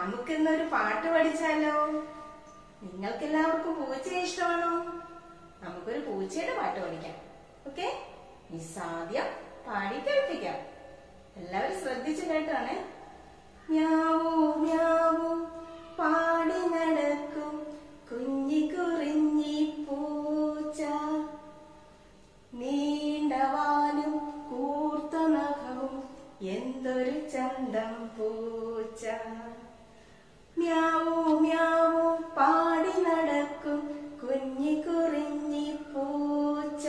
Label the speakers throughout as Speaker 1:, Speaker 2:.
Speaker 1: നമുക്കിന്നൊരു പാട്ട് പഠിച്ചാലോ നിങ്ങൾക്ക് എല്ലാവർക്കും പൂച്ചയെ ഇഷ്ടമാണോ നമുക്കൊരു പൂച്ചയുടെ പാട്ട് പഠിക്കാം ഓക്കെ മിസ് ആദ്യം പാടി കേൾപ്പിക്കാം എല്ലാവരും ശ്രദ്ധിച്ചു കേട്ടാണ് മ്യാവൂ മ്യാവൂ പാടി നടക്കും കുഞ്ഞി കുറിഞ്ഞി പൂച്ച നീണ്ടവാലും കൂർത്ത നഖവും എന്തൊരു ചന്തം പൂച്ച മ്യാവൂ മ്യാവൂ പാടി നടക്കും കുഞ്ഞി കുറിഞ്ഞി പൂച്ച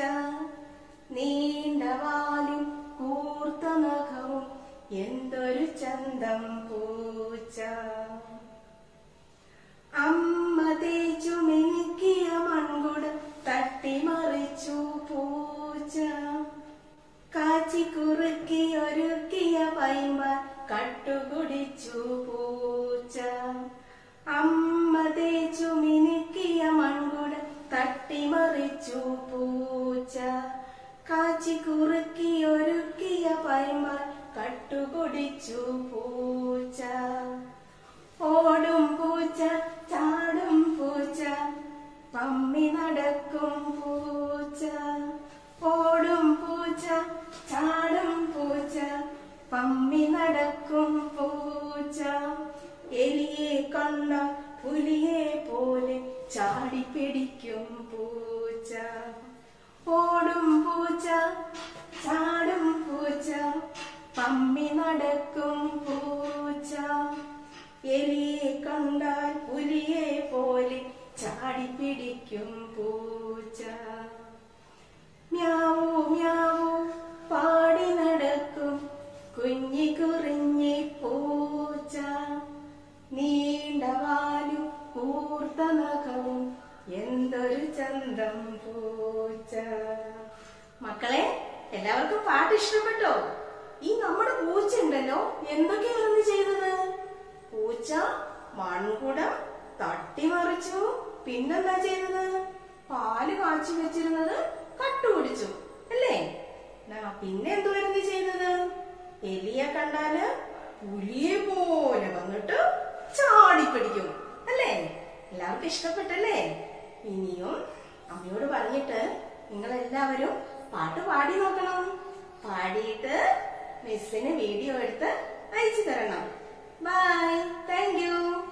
Speaker 1: നീണ്ടവാലും കൂർത്ത നഖവും എന്തൊരു ചന്തം പൂച്ച അമ്മ തേച്ചു മിനുക്കിയ മൺകുടം തട്ടിമറിച്ചു പൂച്ച കാച്ചി കുറുക്കി ഒരുക്കിയ പൈമ കട്ടുകുടിച്ചു പൂച്ച അമ്മ തേച്ചു മിനുക്കിയ മൺകുടം തട്ടിമറിച്ചു പൂച്ച കാച്ചി കുറുക്കി ഒരുക്കിയ പൈമ കട്ടുകുടിച്ചു പൂച്ച ഓടും പൂച്ച ചാടും പൂച്ച പമ്മി നടക്കും പൂച്ച ഓടും പൂച്ച ചാടും പൂച്ച പമ്മി നടക്കും പൂച്ച എലിയെ കണ്ട പുലിയെ പോലെ ചാടി പിടിക്കും പൂച്ച ഓടും പൂച്ച ചാടും പൂച്ച പമ്മി നടക്കും പൂച്ച എലിയെ കണ്ടാൽ പുലിയെ പോലെ ചാടി പിടിക്കും പൂച്ച മ്യാവൂ മ്യാവൂ പാടി നടക്കും കുഞ്ഞി കുറിഞ്ഞി പൂച്ച നീണ്ട വാലും കൂർത്ത നഖവും എന്തൊരു ചന്തം പൂച്ച മക്കളെ എല്ലാവർക്കും പാട്ട് ഇഷ്ടപ്പെട്ടോ ഈ നമ്മുടെ പൂച്ച ഉണ്ടല്ലോ എന്തൊക്കെയായിരുന്നു ചെയ്തത് പൂച്ച മൺകുടം തട്ടിമറിച്ചു പിന്നെന്താ ചെയ്തത് പാല് കാച്ചി വെച്ചിരുന്നത് കട്ടുപിടിച്ചു അല്ലേ ദാ പിന്നെ എന്തുവായിരുന്നു ചെയ്തത് എലിയെ കണ്ടാല് പുലിയെ പോലെ വന്നിട്ട് ചാടിപ്പിടിക്കും അല്ലേ എല്ലാവർക്കും ഇഷ്ടപ്പെട്ടല്ലേ ഇനിയും അമ്മയോട് പറഞ്ഞിട്ട് നിങ്ങൾ എല്ലാവരും പാട്ട് പാടി നോക്കണം പാടിയിട്ട് മിസ്സിന് വീഡിയോ എടുത്ത് അയച്ചു തരണം ബൈ താങ്ക് യു